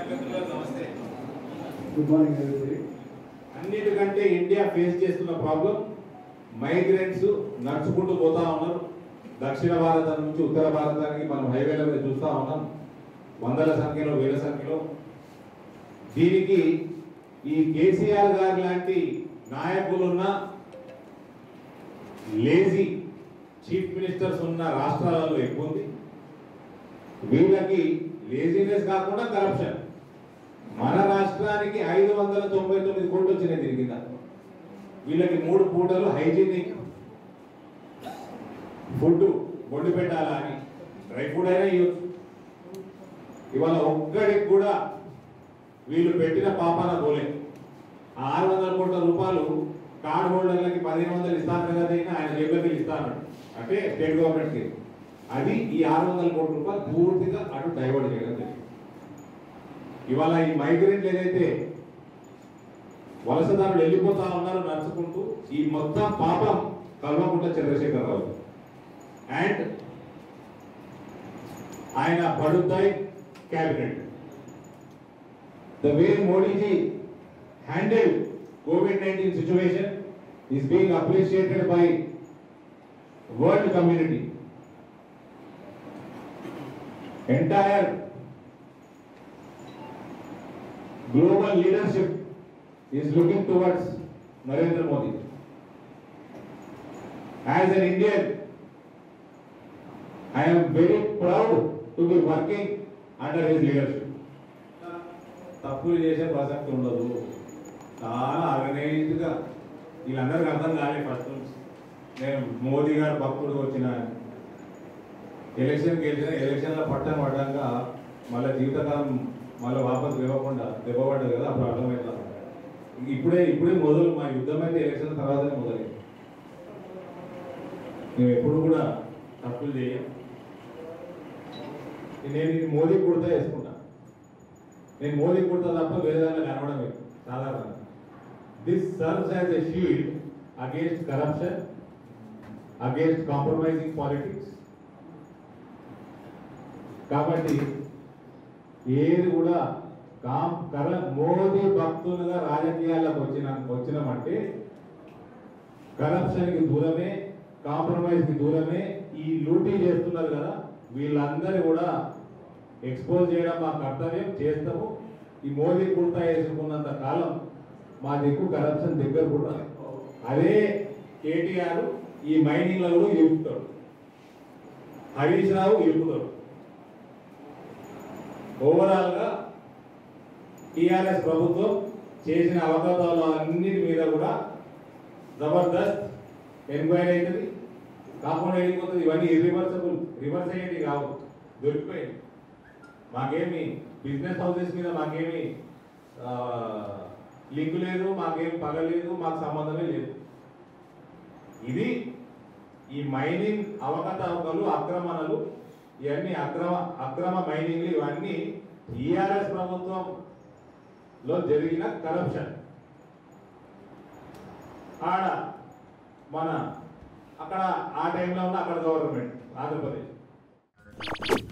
మిత్రులకు నమస్తే good morning everybody. అన్నిటికంటే ఇండియా ఫేస్ చేస్తున్న ప్రాబ్లం మైగ్రెంట్స్ నడుచుకుంటూ పోతా ఉన్నారు దక్షిణ భారతం నుంచి ఉత్తర భారతానికి మనం హైవేల మీద చూస్తా ఉన్నాం వందల సంఖ్యలో వేల సంఖ్యలో దీనికి ఈ కేసీఆర్ గారు లాంటి నాయకులున్న లేజీ చీఫ్ మినిస్టర్స్ ఉన్న రాష్ట్రాలలో ఎక్కువ ఉంది వీళ్ళకి లేజినెస్ కాకుండా కరప్షన్ మన రాష్ట్రానికి ఐదు వందల తొంభై తొమ్మిది కోట్లు వచ్చినాయి దీని కింద వీళ్ళకి మూడు పూటలు హైజీనిక్ ఫుడ్ వండి పెట్టాలా అని డ్రై ఫుడ్ అయినా ఇవ్వచ్చు ఇవాళ ఒక్కడికి కూడా వీళ్ళు పెట్టిన పాపాన పోలే ఆ ఆరు వందల కోట్ల రూపాయలు కార్డ్ హోల్డర్లకి పదిహేను వందలు ఇస్తాను కదా అయినా ఆయన జేబులకి ఇస్తాను అంటే స్టేట్ గవర్నమెంట్కి అది ఈ ఆరు వందల కోట్ల రూపాయలు పూర్తిగా అటు డైవర్ట్ చేయడం జరిగింది ఇవాళ ఈ మైగ్రెంట్లు ఏదైతే వలసదారులు వెళ్ళిపోతా ఉన్నారు నడుచుకుంటూ ఈ మొత్తం పాపం కల్వకుంట్ల చంద్రశేఖరరావు అండ్ ఆయన బడుద్దాయ్ cabinet the way Modiji handle COVID nineteen situation is being appreciated by world community entire global leadership is looking towards Narendra Modi. As an Indian, I am very proud to be working under his leadership. తప్పులు చేసే ప్రసక్తి ఉండదు చాలా ఆర్గనైజ్డ్గా వీళ్ళందరికీ అర్థం కాలే first నుంచి నేను మోదీ గారు భక్తుడు వచ్చిన ఎలక్షన్ గెలిచిన ఎలక్షన్లో పట్టం పడ్డాక మళ్ళీ జీవితకాలం మళ్ళీ వాపస్ ఇవ్వకుండా దెబ్బపడ్డది కదా అప్పుడు అర్థమైంది ఇప్పుడే ఇప్పుడే మొదలు మా యుద్ధం అయితే ఎలక్షన్ తర్వాతనే మొదలైంది మేము ఎప్పుడు కూడా తప్పులు చేయం నేను ఇది మోదీ కుర్తా వేసుకుంటా నేను మోదీ కుర్తా తప్ప వేరే దాంట్లో కనబడం లేదు సాధారణంగా this serves as a shield against corruption against compromising politics కాబట్టి ఏది కూడా కాం కర మోదీ భక్తులుగా రాజకీయాల్లోకి వచ్చిన వచ్చినామంటే కరప్షన్కి దూరమే కాంప్రమైజ్కి దూరమే ఈ లూటీ చేస్తున్నారు కదా వీళ్ళందరూ కూడా ఎక్స్పోజ్ చేయడం మా కర్తవ్యం చేస్తాము ఈ మోదీ కుర్తా వేసుకున్నంత కాలం మా దిక్కు కరప్షన్ దగ్గర కూడా అదే కేటీఆర్ ఈ మైనింగ్లో కూడా ఇరుపుతాడు హరీష్ రావు ఇరుపుతాడు ఓవరాల్ గా టిఆర్ఎస్ ప్రభుత్వం చేసిన అవకాశాలు అన్నిటి మీద కూడా జబర్దస్త్ ఎంక్వైరీ అవుతుంది కాకుండా వెళ్ళిపోతుంది ఇవన్నీ ఇర్రివర్సబుల్ రివర్స్ అయ్యేది కావు దొరికిపోయింది మాకేమి బిజినెస్ హౌసెస్ మీద మాకేమి లింక్ లేదు మాకేం పగలేదు మాకు సంబంధమే లేదు ఇది ఈ మైనింగ్ అవకతవకలు అక్రమణలు ఇవన్నీ అక్రమ అక్రమ మైనింగ్లు ఇవన్నీ టిఆర్ఎస్ ప్రభుత్వంలో జరిగిన కరప్షన్ ఆడ మన అక్కడ ఆ టైంలో ఉన్న అక్కడ గవర్నమెంట్ ఆంధ్రప్రదేశ్